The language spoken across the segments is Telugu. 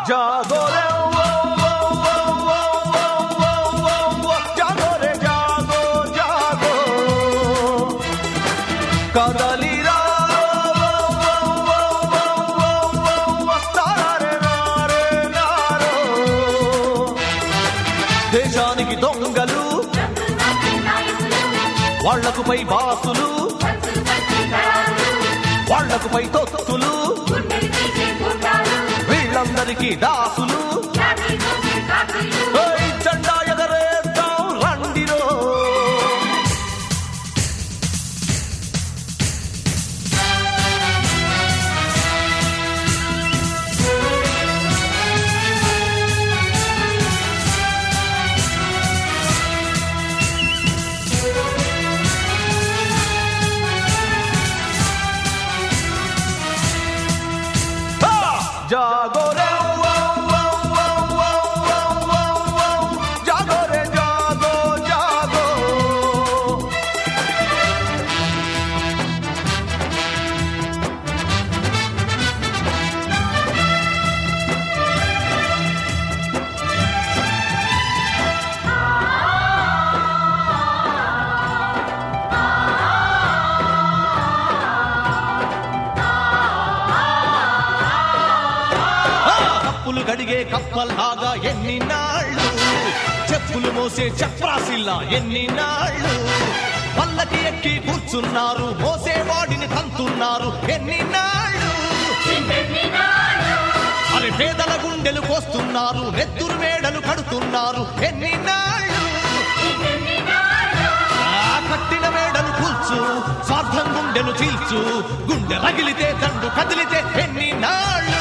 జాగో రే ఓ, ఓ, ఓ, ఓ, ఓ, ఓ, ఓ, ఓ. జాగో రే జాగో జాగో కదలిరా ఓ, ఓ, ఓ, ఓ, ఓ, ఓ, ఓ. తారారే నారే నారో. దేశానికి దొంగలు వాళ్లకు పై బాసులు వాళ్లకు పై తొత్తులు వీళ్ళందరికీ దాసులు ఓయ్ జెండా ఎగరేద్దాం రండిరో హా! జాగో రే ఓ, ఓ, ఓ, ఓ, ఓ, ఓ, ఓ. జాగో రే జాగో జాగో ఆ! కప్పులు గడిగే కప్పల్లాగా ఎన్ని నాళ్ళు చెప్పులు మోసే చప్రాసిల్లా ఎన్ని నాళ్ళు పల్లకి ఎక్కి కూర్చున్నారు మోసే వాడిని తంతున్నారు ఎన్ని నాళ్ళు అరే పేదల గుండెలు కోస్తున్నారు నెత్తురు మేడలు కడుతున్నారు ఎన్ని నాళ్ళు ఆ కట్టిన మేడలు కూల్చు స్వార్థం గుండెలు చీల్చు గుండె రగిలితే దండు కదిలితే ఎన్ని నాళ్ళు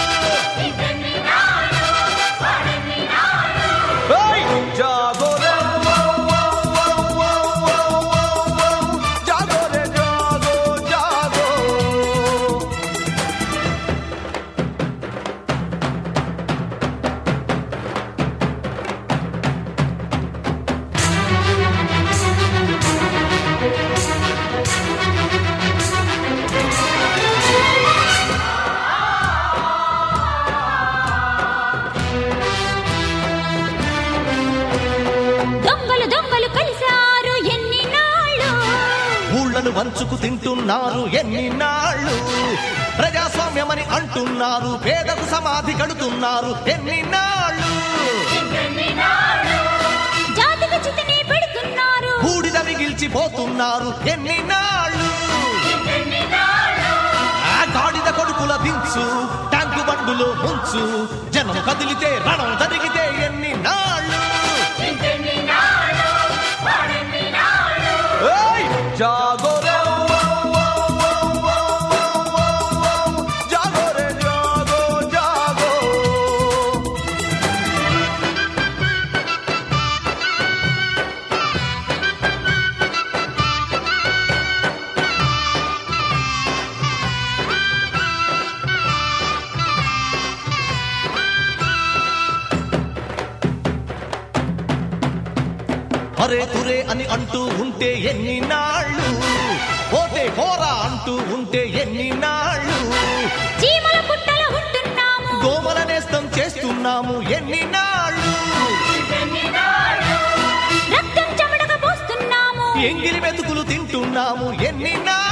ఏయ్! జాగో రే ఓ, ఓ, ఓ, ఓ, ఓ, ఓ, ఓ. జాగో రే జాగో జాగో దొంగలు దొంగలు కలిశారు ఎన్ని నాళ్ళు ఊళ్ళను వంచుకు తింటున్నారు ఎన్ని నాళ్ళు ప్రజాస్వామ్యమని అంటున్నారు పేదకు సమాధి కడుతున్నారు ఎన్ని నాళ్ళు జాతికి చితిని పెడుతున్నారు బూడిద మిగిల్చిపోతున్నారు ఎన్ని నాళ్ళు ఆ గాడిద కొడుకుల దించు ట్యాంకు బండులో ముంచు జనం కదిలితే రణం జరిగితే ఎన్ని నాళ్ళు ఏయ్! జాగో రే ఓ, ఓ, ఓ, ఓ, ఓ, ఓ, ఓ. జాగో రే జాగో జాగో అరే తురే అని అంటూ ఉంటే ఎన్ని నాళ్ళు పోతే పోరా అంటూ ఉంటే ఎన్ని నాళ్ళు చీమల పుట్టల ఉంటున్నాము దోమల నేస్తం చేస్తున్నాము ఎన్ని నాళ్ళు రక్తం చెమటగా పోస్తున్నాము ఎంగిలి మెతుకులు తింటున్నాము ఎన్ని నాళ్ళు